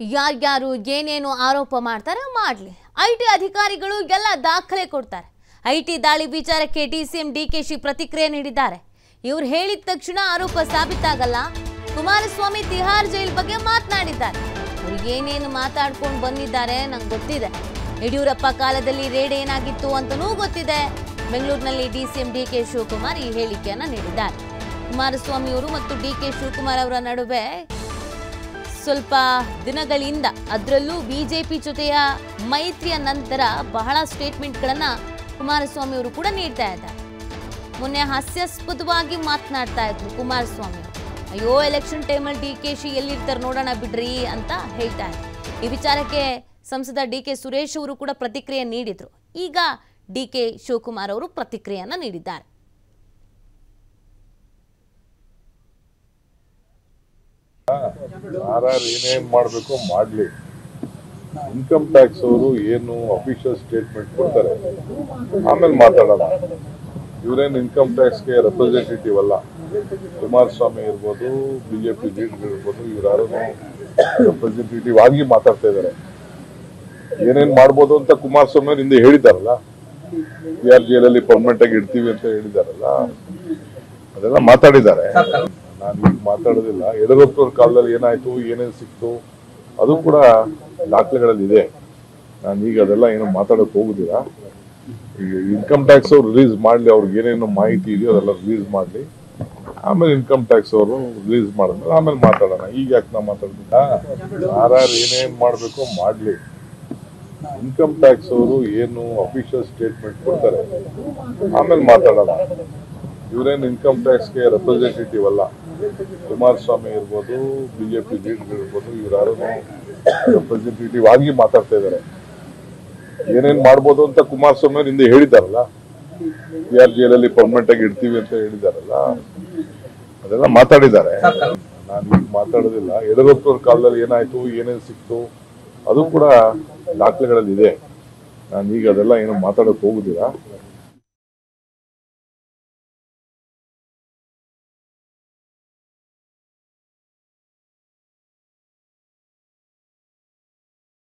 ಯಾರ್ಯಾರು ಏನೇನು ಆರೋಪ ಮಾಡ್ತಾರೆ ಮಾಡಲಿ ಐ ಟಿ ಅಧಿಕಾರಿಗಳು ಎಲ್ಲ ದಾಖಲೆ ಕೊಡ್ತಾರೆ ಐ ಟಿ ದಾಳಿ ವಿಚಾರಕ್ಕೆ D C M D K ಶಿ ಪ್ರತಿಕ್ರಿಯೆ ನೀಡಿದ್ದಾರೆ ಇವ್ರು ಹೇಳಿದ ತಕ್ಷಣ ಆರೋಪ ಸಾಬೀತಾಗಲ್ಲ ಕುಮಾರಸ್ವಾಮಿ ತಿಹಾರ್ ಜೈಲ್ ಬಗ್ಗೆ ಮಾತನಾಡಿದ್ದಾರೆ ಅವ್ರು ಏನೇನು ಮಾತಾಡ್ಕೊಂಡು ಬಂದಿದ್ದಾರೆ ನಂಗೆ ಗೊತ್ತಿದೆ ಯಡಿಯೂರಪ್ಪ ಕಾಲದಲ್ಲಿ ರೇಡ್ ಏನಾಗಿತ್ತು ಅಂತನೂ ಗೊತ್ತಿದೆ ಬೆಂಗಳೂರಿನಲ್ಲಿ D C M D K Shivakumar ಈ ಹೇಳಿಕೆಯನ್ನ ನೀಡಿದ್ದಾರೆ ಕುಮಾರಸ್ವಾಮಿ ಅವರು ಮತ್ತು ಡಿ ಕೆ ಶಿವಕುಮಾರ್ ಅವರ ನಡುವೆ ಸ್ವಲ್ಪ ದಿನಗಳಿಂದ ಅದರಲ್ಲೂ ಬಿಜೆಪಿ ಜೊತೆಯ ಮೈತ್ರಿಯ ನಂತರ ಬಹಳ ಸ್ಟೇಟ್ಮೆಂಟ್ಗಳನ್ನ ಕುಮಾರಸ್ವಾಮಿ ಅವರು ಕೂಡ ನೀಡ್ತಾ ಇದ್ದಾರೆ ಮೊನ್ನೆ ಹಾಸ್ಯಾಸ್ಪದವಾಗಿ ಮಾತನಾಡ್ತಾ ಇದ್ರು ಕುಮಾರಸ್ವಾಮಿ ಅವರು. ಅಯ್ಯೋ ಎಲೆಕ್ಷನ್ ಟೈಮಲ್ಲಿ ಡಿ ಕೆ ಶಿ ಎಲ್ಲಿರ್ತಾರೆ ನೋಡೋಣ ಬಿಡ್ರಿ ಅಂತ ಹೇಳ್ತಾ ಇದ್ರು ಈ ವಿಚಾರಕ್ಕೆ ಸಂಸದ ಡಿ ಕೆ ಸುರೇಶ್ ಅವರು ಕೂಡ ಪ್ರತಿಕ್ರಿಯೆ ನೀಡಿದ್ರು ಈಗ ಡಿ ಕೆ ಶಿವಕುಮಾರ್ ಅವರು ಪ್ರತಿಕ್ರಿಯೆಯನ್ನ ನೀಡಿದ್ದಾರೆ ಯಾರ್ಯಾರು ಏನೇನ್ ಮಾಡ್ಬೇಕು ಮಾಡ್ಲಿ ಇನ್ಕಮ್ ಟ್ಯಾಕ್ಸ್ ಅವರು ಏನು ಅಫಿಷಿಯಲ್ ಸ್ಟೇಟ್ಮೆಂಟ್ ಕೊಡ್ತಾರೆ ಆಮೇಲೆ ಮಾತಾಡೋಣ ಇವರೇನು ಇನ್ಕಮ್ ಟ್ಯಾಕ್ಸ್ಗೆ ರೆಪ್ರೆಸೆಂಟೇಟಿವ್ ಅಲ್ಲ ಕುಮಾರಸ್ವಾಮಿ ಇರ್ಬೋದು ಬಿಜೆಪಿ ಲೀಡರ್ ಇರ್ಬೋದು ಇವ್ರು ರೆಪ್ರೆಸೆಂಟೇಟಿವ್ ಆಗಿ ಮಾತಾಡ್ತಾ ಇದ್ದಾರೆ ಏನೇನ್ ಮಾಡ್ಬೋದು ಅಂತ ಕುಮಾರಸ್ವಾಮಿ ಅವ್ರು ಹಿಂದೆ ಹೇಳಿದಾರಲ್ಲ ಯಾರ್ ಜೈಲಲ್ಲಿ ಪರ್ಮನೆಂಟ್ ಆಗಿ ಇಡ್ತೀವಿ ಅಂತ ಹೇಳಿದಾರಲ್ಲ ಅದೆಲ್ಲ ಮಾತಾಡಿದ್ದಾರೆ ನಾನು ಈಗ ಮಾತಾಡೋದಿಲ್ಲ ಯಡಿಯೂರಪ್ಪನವ್ರ ಕಾಲದಲ್ಲಿ ಏನಾಯ್ತು ಏನೇನು ಸಿಕ್ತು ಅದು ಕೂಡ ದಾಖಲೆಗಳಲ್ಲಿ ಇದೆ ನಾನು ಈಗ ಅದೆಲ್ಲ ಏನು ಮಾತಾಡೋಕೆ ಹೋಗುದಿಲ್ಲ ಈಗ ಇನ್ಕಮ್ ಟ್ಯಾಕ್ಸ್ ಅವ್ರು ರಿಲೀಸ್ ಮಾಡಲಿ ಅವ್ರಿಗೆ ಏನೇನು ಮಾಹಿತಿ ಇದೆಯೋ ಅದೆಲ್ಲ ರಿಲೀಸ್ ಮಾಡಲಿ ಆಮೇಲೆ ಇನ್ಕಮ್ ಟ್ಯಾಕ್ಸ್ ಅವರು ರಿಲೀಸ್ ಮಾಡಿದ್ಮೇಲೆ ಆಮೇಲೆ ಮಾತಾಡೋಣ ಈಗ ಯಾಕೆ ನಾ ಮಾತಾಡ್ತಿದ್ದ ಯಾರ್ಯಾರು ಏನೇನ್ ಮಾಡ್ಬೇಕು ಮಾಡ್ಲಿ ಇನ್ಕಮ್ ಟ್ಯಾಕ್ಸ್ ಅವರು ಏನು ಅಫಿಷಿಯಲ್ ಸ್ಟೇಟ್ಮೆಂಟ್ ಕೊಡ್ತಾರೆ ಆಮೇಲೆ ಮಾತಾಡೋಣ ಇವರೇನು ಇನ್ಕಮ್ ಟ್ಯಾಕ್ಸ್ಗೆ ರೆಪ್ರೆಸೆಂಟೇಟಿವ್ ಅಲ್ಲ ಕುಮಾರಸ್ವಾಮಿ ಇರ್ಬೋದು ಬಿಜೆಪಿ ಲೀಡರ್ ಇರ್ಬೋದು ಇವ್ರು ರೆಪ್ರೆಸೆಂಟೇಟಿವ್ ಆಗಿ ಮಾತಾಡ್ತಾ ಇದ್ದಾರೆ ಏನೇನ್ ಮಾಡ್ಬೋದು ಅಂತ ಕುಮಾರಸ್ವಾಮಿ ಅವ್ರು ಹಿಂದೆ ಹೇಳಿದಾರಲ್ಲ ಯಾರ್ ಜೈಲಲ್ಲಿ ಪರ್ಮನೆಂಟ್ ಆಗಿ ಇಡ್ತೀವಿ ಅಂತ ಹೇಳಿದಾರಲ್ಲ ಅದೆಲ್ಲ ಮಾತಾಡಿದ್ದಾರೆ ನಾನು ಈಗ ಮಾತಾಡೋದಿಲ್ಲ ಯಡಿಯೂರಪ್ಪನವ್ರ ಕಾಲದಲ್ಲಿ ಏನಾಯ್ತು ಏನೇನು ಸಿಕ್ತು ಅದು ಕೂಡ ದಾಖಲೆಗಳಲ್ಲಿ ಇದೆ ನಾನು ಈಗ ಅದೆಲ್ಲ ಏನು ಮಾತಾಡೋಕೆ ಹೋಗುದಿಲ್ಲ